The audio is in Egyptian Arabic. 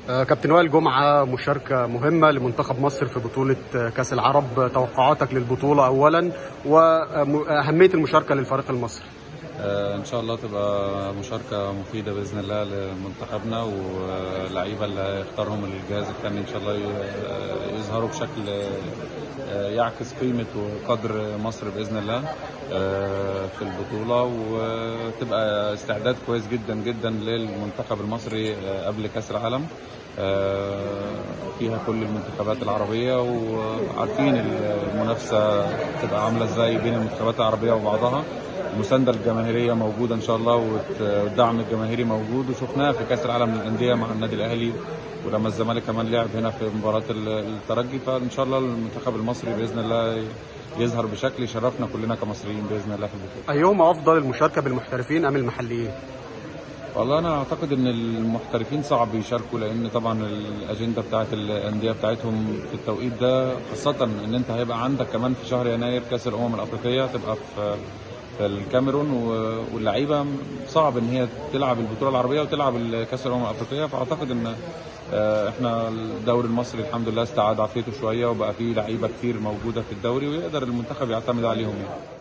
آه، كابتن وائل جمعة مشاركة مهمة لمنتخب مصر في بطولة آه، كأس العرب توقعاتك للبطولة أولا وأهمية المشاركة للفريق المصري آه، ان شاء الله تبقى مشاركه مفيده باذن الله لمنتخبنا واللعيبه اللي هيختارهم الجهاز الفني ان شاء الله ي- يظهروا بشكل آه، يعكس قيمه وقدر مصر باذن الله آه، في البطوله وتبقى استعداد كويس جدا جدا للمنتخب المصري آه، قبل كاس العالم آه، فيها كل المنتخبات العربيه وعارفين المنافسه تبقى عامله ازاي بين المنتخبات العربيه وبعضها المسانده الجماهيريه موجوده ان شاء الله والت- والدعم الجماهيري موجود وشفناها في كاس العالم للانديه مع النادي الاهلي ولما الزمالك كمان لعب هنا في مباراه ال- الترجي فان شاء الله المنتخب المصري باذن الله يظهر بشكل يشرفنا كلنا كمصريين باذن الله في البطوله. أيهما أفضل المشاركة بالمحترفين أم المحليين؟ والله انا اعتقد ان المحترفين صعب يشاركوا لان طبعا الاجنده بتاعت الانديه بتاعتهم في التوقيت ده خاصه ان انت هيبقى عندك كمان في شهر يناير كاس الامم الافريقيه تبقى في في الكاميرون و- واللعيبه صعب ان هي تلعب البطوله العربيه وتلعب كاس الامم الافريقيه فاعتقد ان آه، احنا الدوري المصري الحمد لله استعاد عافيته شويه وبقى فيه لعيبه كتير موجوده في الدوري ويقدر المنتخب يعتمد عليهم يعني